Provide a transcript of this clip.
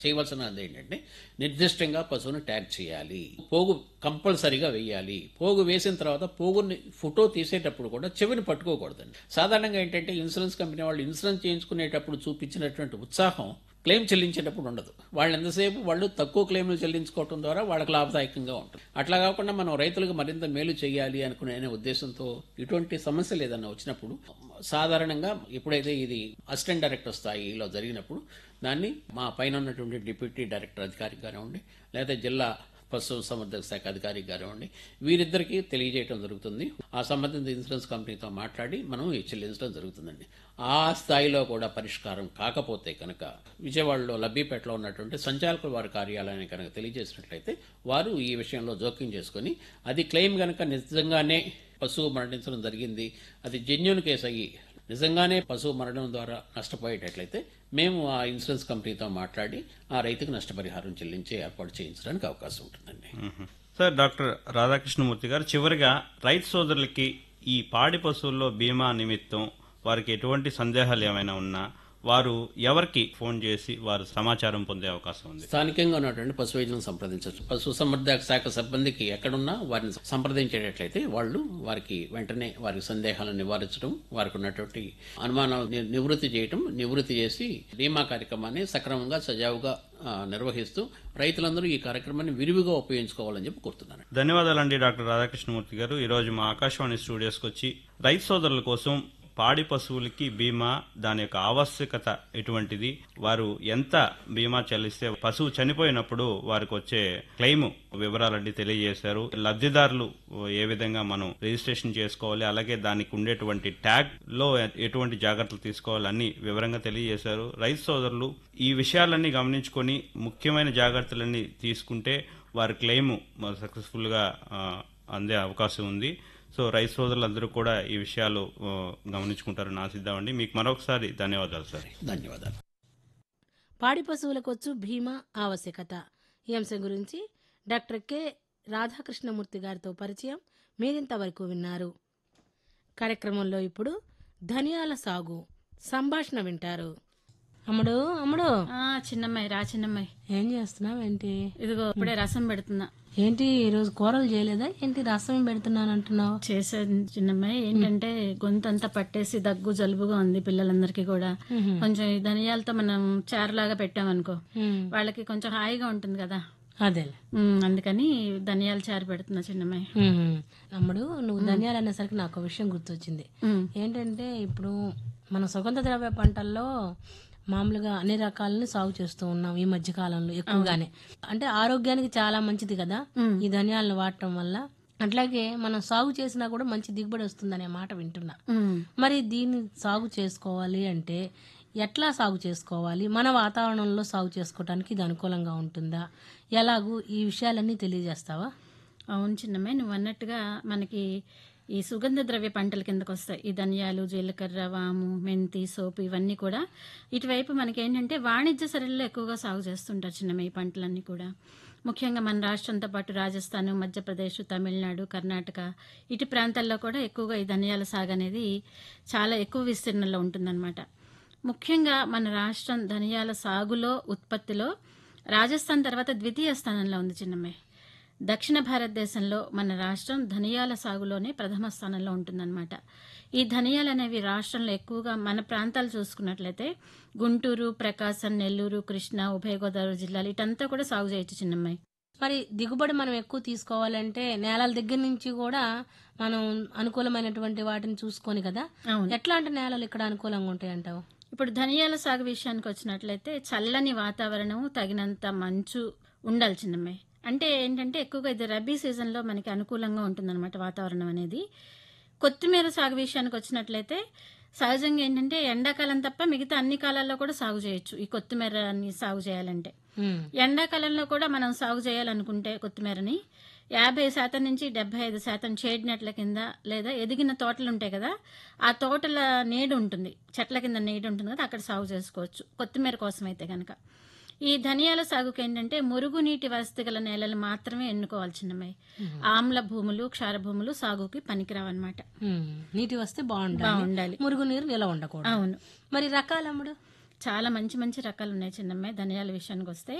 చేయవలసినది ఏంటంటే నిర్దిష్టంగా పశువును ట్యాగ్ చేయాలి పోగు కంపల్సరీగా వేయాలి పోగు వేసిన తర్వాత పోగుని ఫోటో తీసేటప్పుడు కూడా చెవిని పట్టుకోకూడదండి సాధారణంగా ఏంటంటే ఇన్సూరెన్స్ కంపెనీ వాళ్ళు ఇన్సూరెన్స్ చేయించుకునేటప్పుడు చూపించినటువంటి ఉత్సాహం క్లెయిమ్ చెల్లించేటప్పుడు ఉండదు వాళ్ళు ఎంతసేపు వాళ్ళు తక్కువ క్లెయిమ్లు చెల్లించుకోవడం ద్వారా వాళ్ళకి లాభదాయకంగా ఉంటుంది అట్లా కాకుండా మనం రైతులకు మరింత మేలు చేయాలి అనుకునే ఉద్దేశంతో ఇటువంటి సమస్యలు ఏదైనా వచ్చినప్పుడు సాధారణంగా ఎప్పుడైతే ఇది అసిస్టెంట్ డైరెక్టర్ స్థాయిలో జరిగినప్పుడు దాన్ని మా పైన ఉన్నటువంటి డిప్యూటీ డైరెక్టర్ అధికారి కానివ్వండి లేదా జిల్లా పశు సంవర్ధక శాఖ అధికారి కానివ్వండి వీరిద్దరికీ తెలియజేయడం జరుగుతుంది ఆ సంబంధిత ఇన్సూరెన్స్ కంపెనీతో మాట్లాడి మనం ఈ చెల్లించడం జరుగుతుందండి ఆ స్థాయిలో కూడా పరిష్కారం కాకపోతే కనుక విజయవాడలో లబ్బీపేటలో ఉన్నటువంటి సంచాలకుల వారి కార్యాలయాన్ని కనుక తెలియజేసినట్లయితే వారు ఈ విషయంలో జోక్యం చేసుకొని అది క్లెయిమ్ కనుక నిజంగానే పశువు మరణించడం జరిగింది అది జెన్యున్ కేసు అయ్యి నిజంగానే పశువు మరణం ద్వారా నష్టపోయేటట్లయితే మేము ఆ ఇన్సూరెన్స్ కంపెనీతో మాట్లాడి ఆ రైతుకు నష్టపరిహారం చెల్లించే ఏర్పాటు చేయించడానికి అవకాశం ఉంటుందండి సార్ డాక్టర్ రాధాకృష్ణమూర్తి గారు చివరిగా రైతు సోదరులకి ఈ పాడి పశువుల్లో బీమా నిమిత్తం వారికి ఎటువంటి సందేహాలు ఏమైనా ఉన్నా వారు ఎవరికి ఫోన్ చేసి వారు సమాచారం పొందే అవకాశం ఉంది స్థానికంగా ఉన్నటువంటి పశు వైద్యులను సంప్రదించవచ్చు పశు సంవర్ధక శాఖ సిబ్బందికి ఎక్కడున్నా వారిని సంప్రదించేటట్లయితే వాళ్ళు వారికి వెంటనే వారి సందేహాలను నివారించడం వారికి ఉన్నటువంటి అనుమానాలు ని- నివృత్తి చేయటం నివృత్తి చేసి బీమా కార్యక్రమాన్ని సక్రమంగా సజావుగా ఆ, నిర్వహిస్తూ రైతులందరూ ఈ కార్యక్రమాన్ని విరివిగా ఉపయోగించుకోవాలని చెప్పి కోరుతున్నాను ధన్యవాదాలండి డాక్టర్ రాధాకృష్ణమూర్తి గారు ఈరోజు మా ఆకాశవాణి స్టూడియోస్కి వచ్చి రైతు సోదరుల కోసం పాడి పశువులకి బీమా దాని యొక్క ఆవశ్యకత ఎటువంటిది వారు ఎంత బీమా చెల్లిస్తే పశువు చనిపోయినప్పుడు వారికి వచ్చే క్లెయిమ్ వివరాలన్నీ తెలియజేశారు లబ్ధిదారులు ఏ విధంగా మనం రిజిస్ట్రేషన్ చేసుకోవాలి అలాగే దానికి ఉండేటువంటి ట్యాగ్ లో ఎటువంటి జాగ్రత్తలు తీసుకోవాలి అన్ని వివరంగా తెలియజేశారు రైతు సోదరులు ఈ విషయాలన్నీ గమనించుకొని ముఖ్యమైన జాగ్రత్తలన్నీ తీసుకుంటే వారి క్లెయిమ్ సక్సెస్ఫుల్ గా ఆ, అందే అవకాశం ఉంది సో రైతు సోదరులందరూ కూడా ఈ విషయాలు ఆ, గమనించుకుంటారని ఆశిద్దామండి మీకు మరొకసారి ధన్యవాదాలు సార్ ధన్యవాదాలు పాడి పశువులకొచ్చు బీమా ఆవశ్యకత ఈ అంశం గురించి డాక్టర్ కె రాధాకృష్ణమూర్తి గారితో పరిచయం మీరింతవరకు విన్నారు కార్యక్రమంలో ఇప్పుడు ధనియాల సాగు సంభాషణ వింటారు అమ్ముడు అమ్ముడు ఆ చిన్నమ్మాయి రా చిన్నమ్మాయి ఏం చేస్తున్నావు ఏంటి ఇదిగో ఇప్పుడే రసం పెడుతున్నా ఏంటి ఈరోజు కూరలు చేయలేదా ఏంటి రసం పెడుతున్నాను అంటున్నావు చేసేది చిన్నమ్మాయి ఏంటంటే గొంతంతా పట్టేసి దగ్గు జలుబుగా ఉంది పిల్లలందరికీ కూడా కొంచెం ఈ ధనియాలతో మనం చారులాగా పెట్టామనుకో వాళ్ళకి కొంచెం హాయిగా ఉంటుంది కదా అదేలే ఉమ్, అందుకని ధనియాల చారు పెడుతున్నా చిన్నమ్మాయి మ్మ్. అమ్ముడు నువ్వు ధనియాలు అనేసరికి నాకు ఒక విషయం గుర్తొచ్చింది ఉమ్, ఏంటంటే ఇప్పుడు మన సుగంధ ద్రవ్య పంటల్లో మామూలుగా అన్ని రకాలని సాగు చేస్తూ ఉన్నాం ఈ మధ్య కాలంలో ఎక్కువగానే అంటే ఆరోగ్యానికి చాలా మంచిది కదా ఈ ధనియాలను వాడటం వల్ల అట్లాగే మనం సాగు చేసినా కూడా మంచి దిగుబడి వస్తుందనే మాట వింటున్నా ఉమ్. మరి దీన్ని సాగు చేసుకోవాలి అంటే ఎట్లా సాగు చేసుకోవాలి మన వాతావరణంలో సాగు చేసుకోవడానికి ఇది అనుకూలంగా ఉంటుందా ఎలాగూ ఈ విషయాలన్నీ తెలియజేస్తావా అవును చిన్నమ్మాయి నువ్వు అన్నట్టుగా మనకి ఈ సుగంధ ద్రవ్య పంటల కిందకు వస్తాయి ఈ ధనియాలు జీలకర్ర వాము మెంతి సోపు ఇవన్నీ కూడా ఇటువైపు మనకి ఏంటంటే వాణిజ్య సరళిలో ఎక్కువగా సాగు చేస్తుంటారు చిన్నమ్మ ఈ పంటలన్నీ కూడా ముఖ్యంగా మన రాష్ట్రంతో పాటు రాజస్థాన్ మధ్యప్రదేశ్ తమిళనాడు కర్ణాటక ఇటు ప్రాంతాల్లో కూడా ఎక్కువగా ఈ ధనియాల సాగు అనేది చాలా ఎక్కువ విస్తీర్ణంలో ఉంటుందన్నమాట ముఖ్యంగా మన రాష్ట్రం ధనియాల సాగులో ఉత్పత్తిలో రాజస్థాన్ తర్వాత ద్వితీయ స్థానంలో ఉంది చిన్నమ్మాయి దక్షిణ భారతదేశంలో మన రాష్ట్రం ధనియాల సాగులోనే ప్రథమ స్థానంలో ఉంటుందన్నమాట ఈ ధనియాలు అనేవి రాష్ట్రంలో ఎక్కువగా మన ప్రాంతాలు చూసుకున్నట్లయితే గుంటూరు ప్రకాశం నెల్లూరు కృష్ణా ఉభయ గోదావరి జిల్లాలు ఇటంతా కూడా సాగు చేయొచ్చు చిన్నమ్మాయి మరి దిగుబడి మనం ఎక్కువ తీసుకోవాలంటే నేలల దగ్గర నుంచి కూడా మనం అనుకూలమైనటువంటి వాటిని చూసుకొని కదా అవును ఎట్లాంటి నేలలు ఇక్కడ అనుకూలంగా ఉంటాయి అంటావు ఇప్పుడు ధనియాల సాగు విషయానికి వచ్చినట్లయితే చల్లని వాతావరణం తగినంత మంచు ఉండాలి చిన్నమ్మాయి అంటే ఏంటంటే ఎక్కువగా ఇది రబీ సీజన్లో మనకి అనుకూలంగా ఉంటుందన్నమాట వాతావరణం అనేది కొత్తిమీర సాగు విషయానికి వచ్చినట్లయితే సహజంగా ఏంటంటే ఎండాకాలం తప్ప మిగతా అన్ని కాలాల్లో కూడా సాగు చేయొచ్చు ఈ కొత్తిమీరని సాగు చేయాలంటే ఎండాకాలంలో కూడా మనం సాగు చేయాలనుకుంటే కొత్తిమీరని యాభై శాతం నుంచి డెబ్బై ఐదు శాతం షేడ్ నెట్ల కింద లేదా ఎదిగిన తోటలు ఉంటాయి కదా ఆ తోటల నీడు ఉంటుంది చెట్ల కింద నీడు ఉంటుంది కదా అక్కడ సాగు చేసుకోవచ్చు కొత్తిమీర కోసం అయితే కనుక ఈ ధనియాల సాగుకి ఏంటంటే మురుగునీటి వసతి గల నేలలు మాత్రమే ఎన్నుకోవాలి చిన్నమ్మాయి ఆమ్ల భూములు క్షార భూములు సాగుకి పనికిరావన్నమాట ఉమ్, నీటి వస్తే బాగుండాలి బాగుండాలి మురుగు నీరు నిల ఉండకూడదు అవును మరి రకాలమ్ముడు చాలా మంచి మంచి రకాలు ఉన్నాయి చిన్నమ్మాయి ధనియాల విషయానికి వస్తే